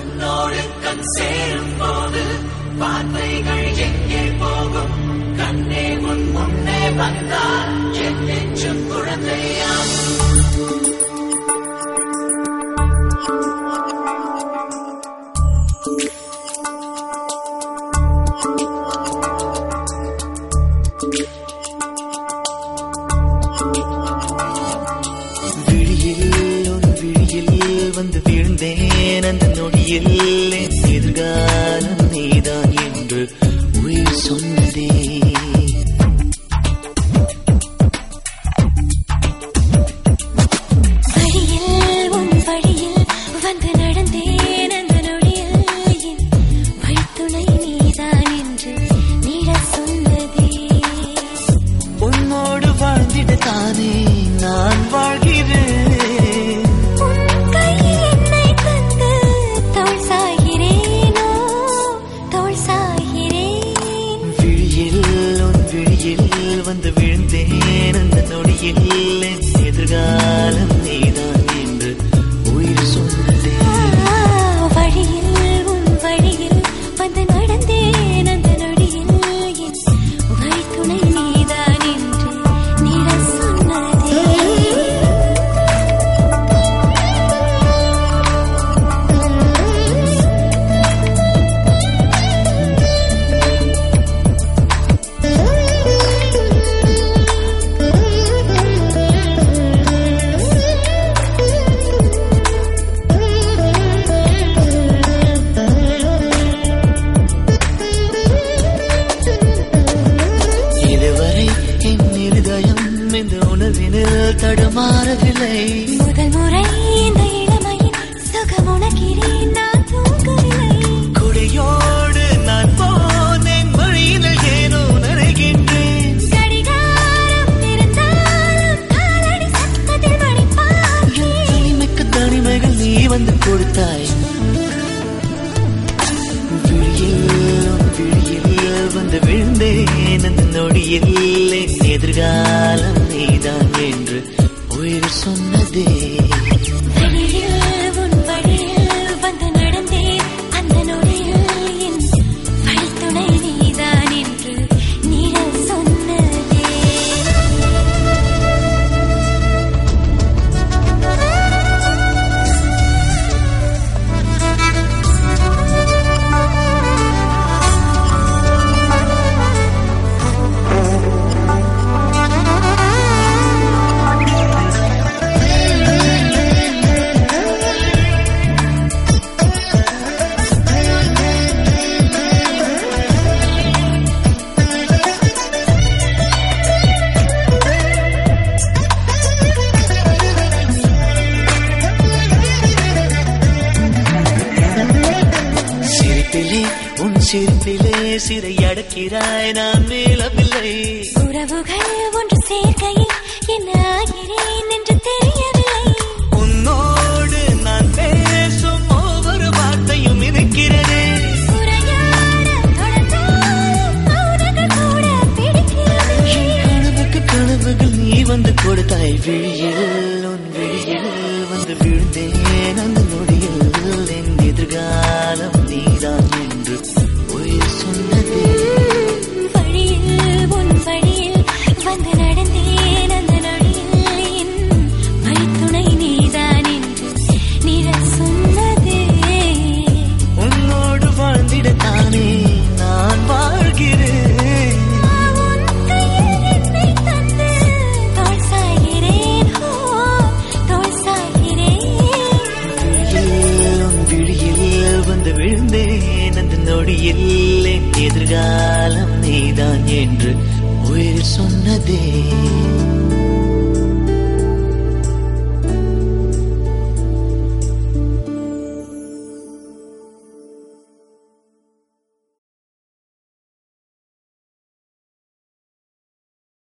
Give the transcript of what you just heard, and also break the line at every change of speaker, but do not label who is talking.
உன்னோடு கண் சேரும் போது பார்வைகள் எங்கே போகும் கண்ணே உன் முன்னே வந்தால் என் நெஞ்சும் குழந்தையாகும்
விழியில் ஒரு விழியில் வந்து வீழ்ந்தேன் அந்த நொடியில் என் எதிர்காலம் நீதான் என்று உயிர் சொன்னதே
வழியில் உன் வழியில் வந்து நடந்தேன் அந்த நொடியில் என் வழித்துணை நீதான் என்று நீட சொன்னதே
உன்னோடு வாழ்ந்திட தானே நான் வாழ்கிறேன்
உன் கையில் என்னை தந்து தோள் சாய்கிறேனோ தோள் சாய்கிறேன்
விழியில் உன் விழியில் வந்து வீழ்ந்தேன் அந்த நொடியில் என் எதிர்காலம் நீதான் என்று உயிர் சொன்னதே
ஆ, வழியில் உன் வழியில் வந்து நடந்தேன் அந்த நொடியில் என் வழித்துணை நீதான் என்று நீட சொன்னதே
இதுவரை என் இருதயம் இந்த உணர்வினில் தடுமாறவில்லை
முதல் முறை இந்த இளமையின் சுகம் உணக்கிறேன் நான் தூங்கவில்லை
குடையோடு நான் போனேன் வழியினில் ஏனோ நனைகின்றேன்
கடிகாரம் இருந்தாலும் காலடி சத்தத்தில் மணி
என்
பார்த்தேன்
தனிமைக்கு தனிமைகள் நீ வந்து கொடுத்தாய் விழியில் உன் விழியில் வந்து விழுந்தேன் அந்த நொடியில் என் எதிர்காலம் நீதான் என்று உயிர் சொன்னதே
வழியில் உன் வழியில் வந்து நடந்தேன் அந்த நொடியில் என் வழித்துணை நீதான் என்று நீட சொன்னதே
சிரிப்பிலே உன் சிரிப்பிலே சிறை அடக்கிறாய் நான் மேலவில்லை
உறவுகள் ஒன்று சேர்க்கையில் என்ன ஆகிறேன் என்று தெரியவில்லை
உன்னோடு நான் பேசும் ஒவ்வொரு வார்த்தையும் இருக்கிறதே
உரையாட தொடர்ந்தாலும் மௌனங்கள் கூட பிடிக்கிறது
என் கனவுக்கு கனவுகள் நீ வந்து கொடுத்தாய் விழியில் உன் விழியில் வந்து விழுந்தேன் அந்த நொடியில் என் எதிர்காலம் நீதான் என்று உயிர் சொன்னதே
வழியில் உன் வழியில் வந்து நடந்தேன் அந்த நொடியில் என் வழித்துணை நீதான் என்று நிற சொன்னதே
உன்னோடு வாழ்ந்திடத்தானே நான் வாழ்கிறேன்
உன் கையில் என்னை தந்து தோள் சாய்கிறேன் ஓ தோள் சாய்கிறேன்
விழியில் உன் விழியில் வந்து விழுந்தேன் அந்த நொடியில் என் எதிர்காலம் நீதான் என்று உயிர் சொன்னதே